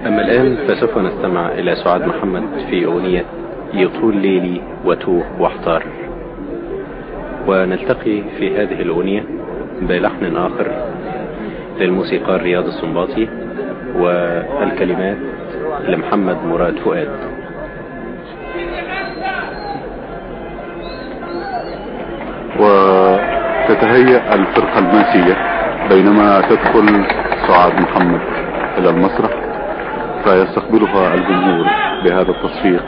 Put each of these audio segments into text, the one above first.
أما الآن فسوف نستمع إلى سعاد محمد في أغنية يطول ليلي وتوه واحتار ونلتقي في هذه الأغنية بلحن آخر للموسيقار رياض السنباطي والكلمات لمحمد مراد فؤاد وتتهيأ الفرقة الماسية بينما تدخل سعاد محمد إلى المسرح فيستقبلها الجمهور بهذا التصفيق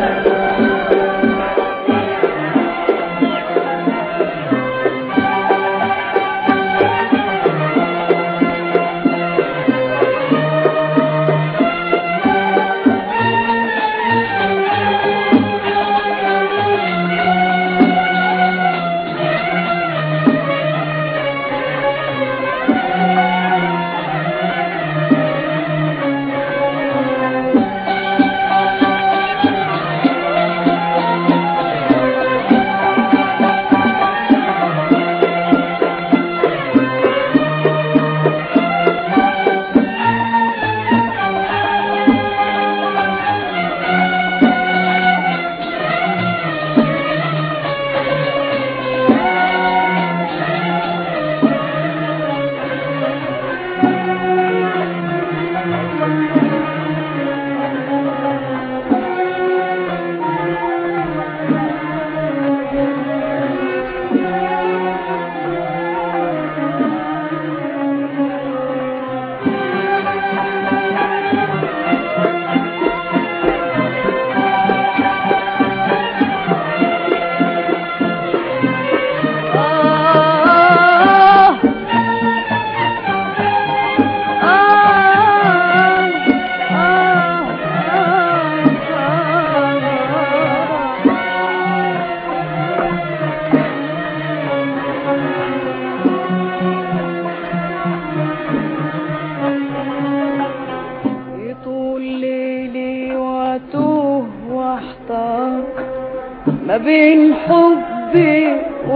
يطول ليلي واتوه واحتار ما بين حبي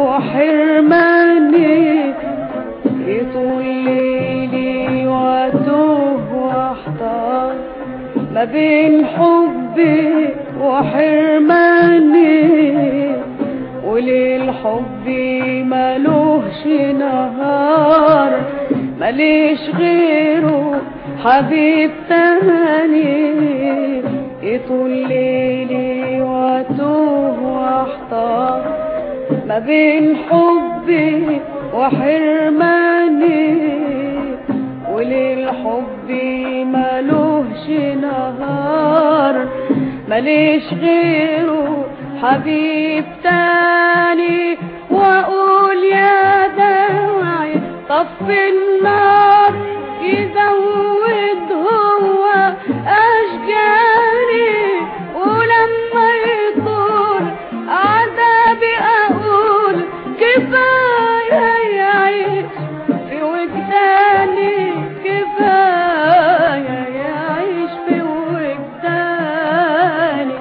وحرماني يطول ليلي واتوه واحتار ما بين حبي وحرماني وليل حبي ملوش نهار ماليش غيره حبيب تاني يطول ليلي واتوه واحتار ما بين حبي وحرماني وليل حبي ملوش نهار ماليش غيره حبيب تاني واقول يا داعي طفي النار يزود هو اشجاري ولما يطول عذابي اقول كفايه يعيش في وجداني كفايه يعيش في وجداني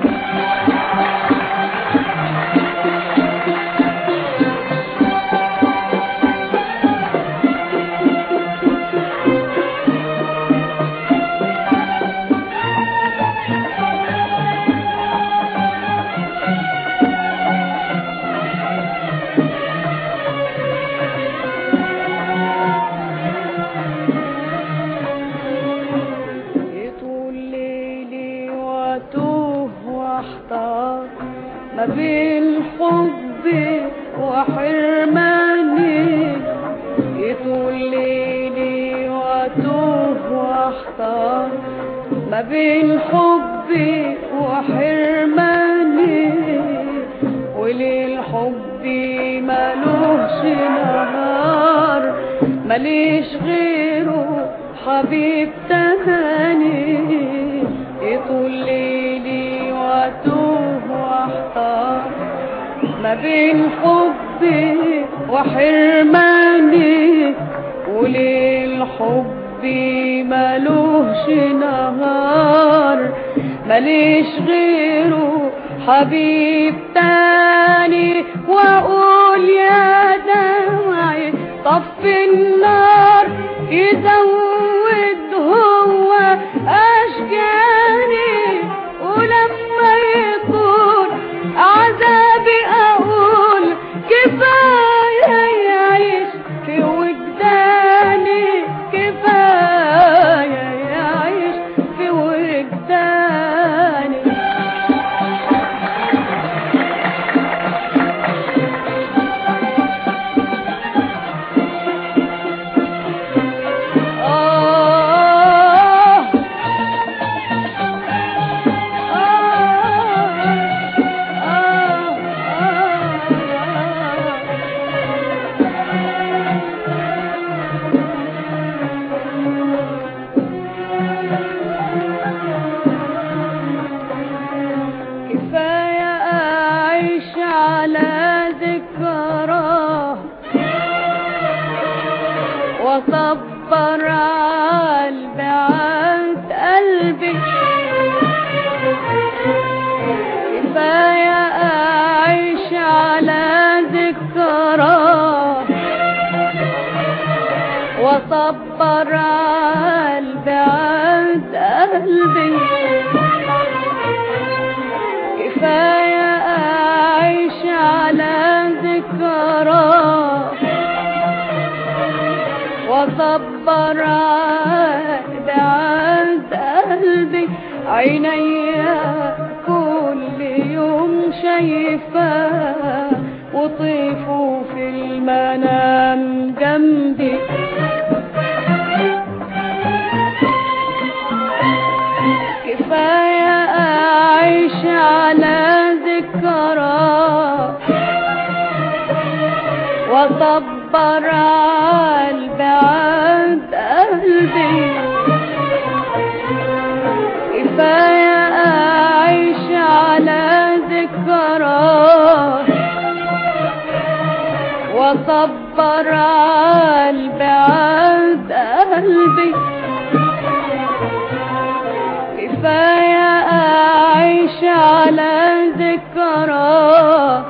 يطول ليلي واتوه واحتار ما بين حبي وحرماني يطول ليلي واتوه واحتار ما بين حبي وحرماني وليل حبي ملوش نهار ماليش غيره حبيب تاني يطول ليلي واتوه واحتار ما بين حبي وحرماني وليل حبي ملوش نهار ماليش غيره حبيب تاني واقول يا داعي طفي النار يزود هو اشجاري البعاد قلبي كفاية أعيش على ذكرى وصبر على بعاد قلبي عيني كل يوم شايفة وطيفه في المنام جنبي كفاية أعيش على ذكرى وصبر على البعاد قلبي كفاية أعيش على ذكرى وصبر على البعاد قلبي كفاية أعيش على ذكرى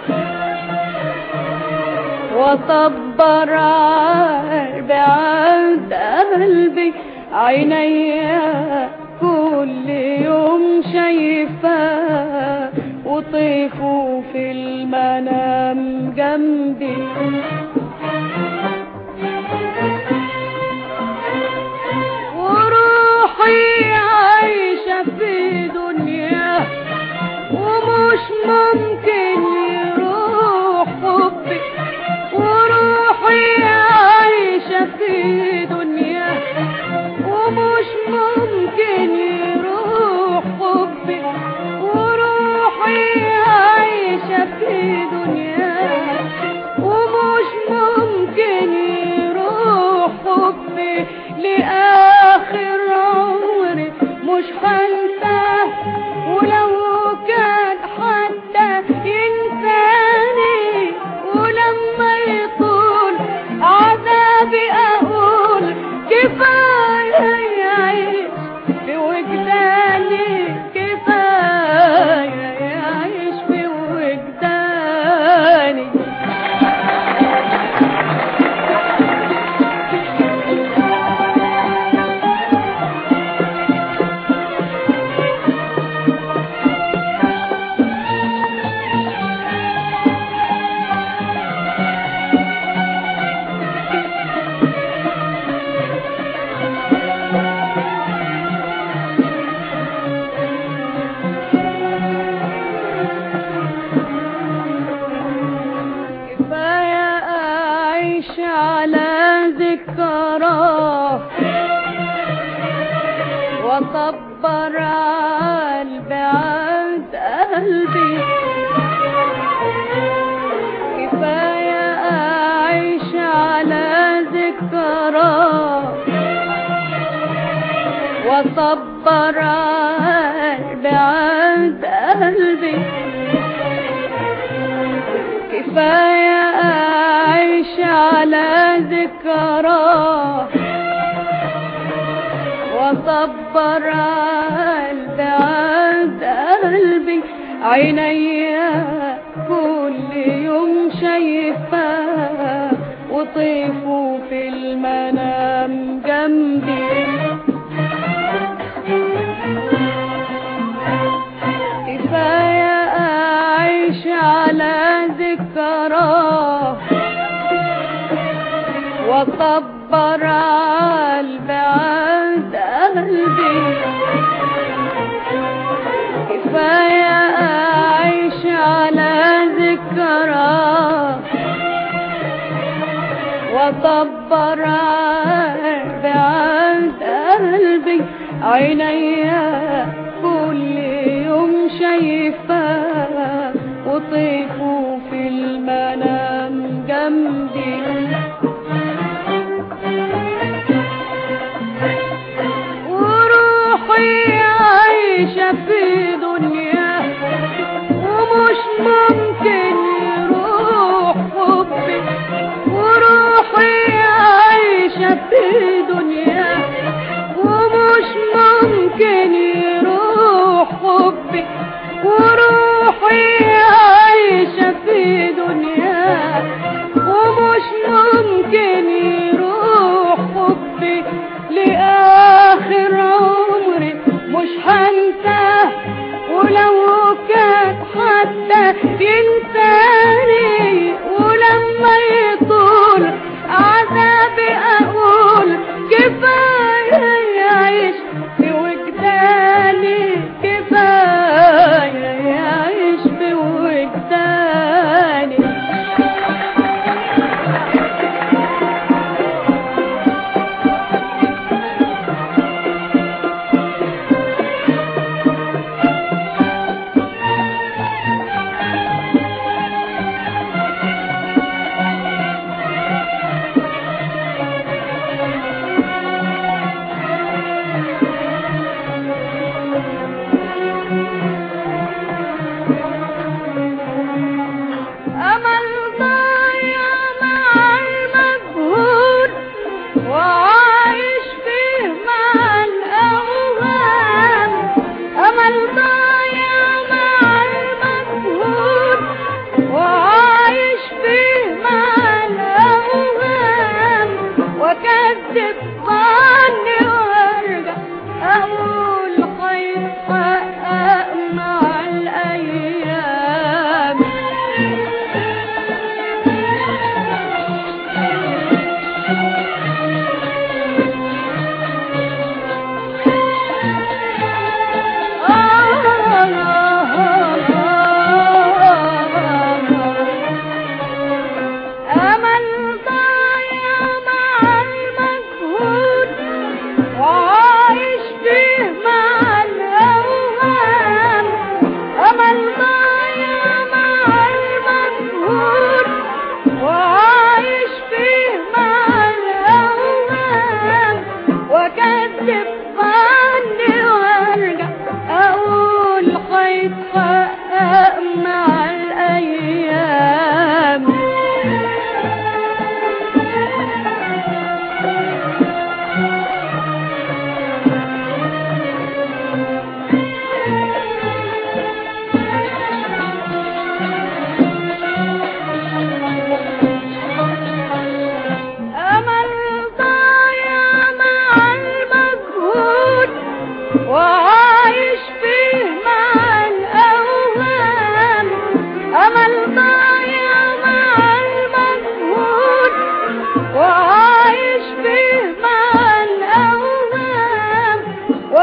وصبر على بعد قلبي عيني كل يوم شايفة وطيفه في المنام جنبي وروحي عايشة في دنيا ومش ممكن يروح حبي وروحي عايشة في دنيا ومش ممكن يروح حبي وروحي عايشة في دنيا ومش ممكن يروح حبي لآخر عمري مش هنساه ولو كان حتى ينساني ولما يطول عذابي أقول كفاية يعيش في وجداني كفاية يعيش في وجداني كفاية أعيش على ذكرى وصبر على البعاد قلبي كفاية أعيش على ذكرى وصبر على البعاد قلبي كفاية أعيش على ذكرى وصبر على البعاد قلبي عيني كل يوم شايفة وطيفه في المنام جنبي كفاية أعيش على ذكرى وصبر على البعاد قلبي كفاية أعيش على ذكرى وصبر على البعاد قلبي عيني كل يوم شايفة وطيفه في المنام جنبي وروحي عايشة في دنيا ومش ممكن يروح حبي وروحي عايشة في دنيا ومش ممكن يروح حبي وروحي عايشة في دنيا ومش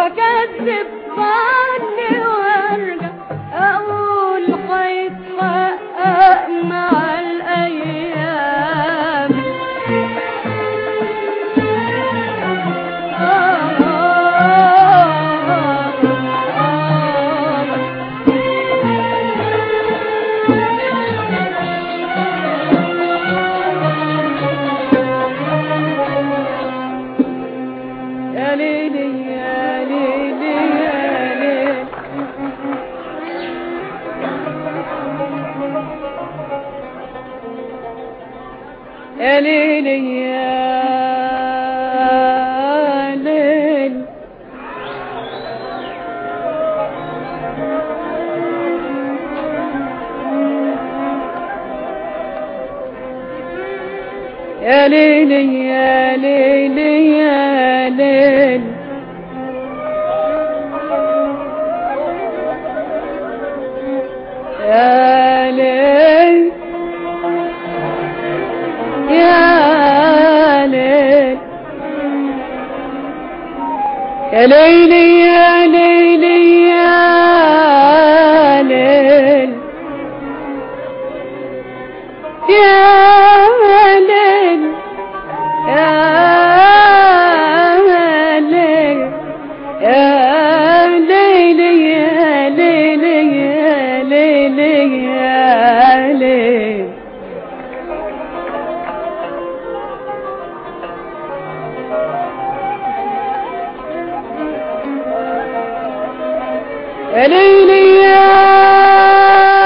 واكذب عني وارجع اقول هيتحقق مع الايام يا ليلي يا ليلي يا ليلي يا ليلي يا ليل يا ليلي يا ليلي يا ليل يا ليل يا ليل يا ليلي يا ليلي يا ليل يا ليل يا ليل يا ليلي يا ليلي يا ليلي يا ليل يا ليلي يا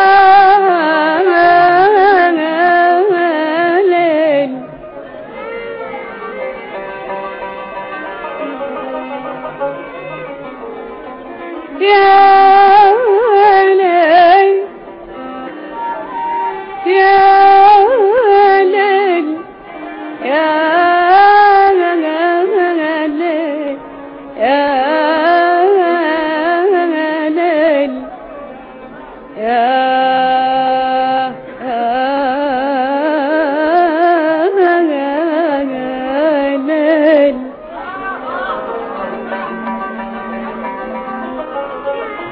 ليل يا ليل يا ليل يا ليل يا ليل يا ليل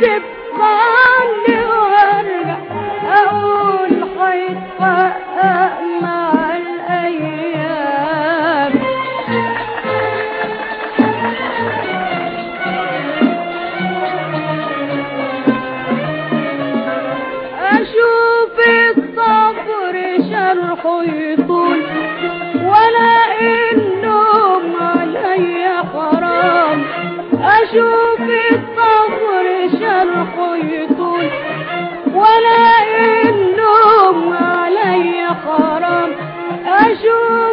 تبقى عني وارجع اقول هيتحقق مع الايام اشوف الصبر شرحه يطول ولا النوم علي حرام اشوف الصبر شرحه يطول ولا النوم علي حرام اشوف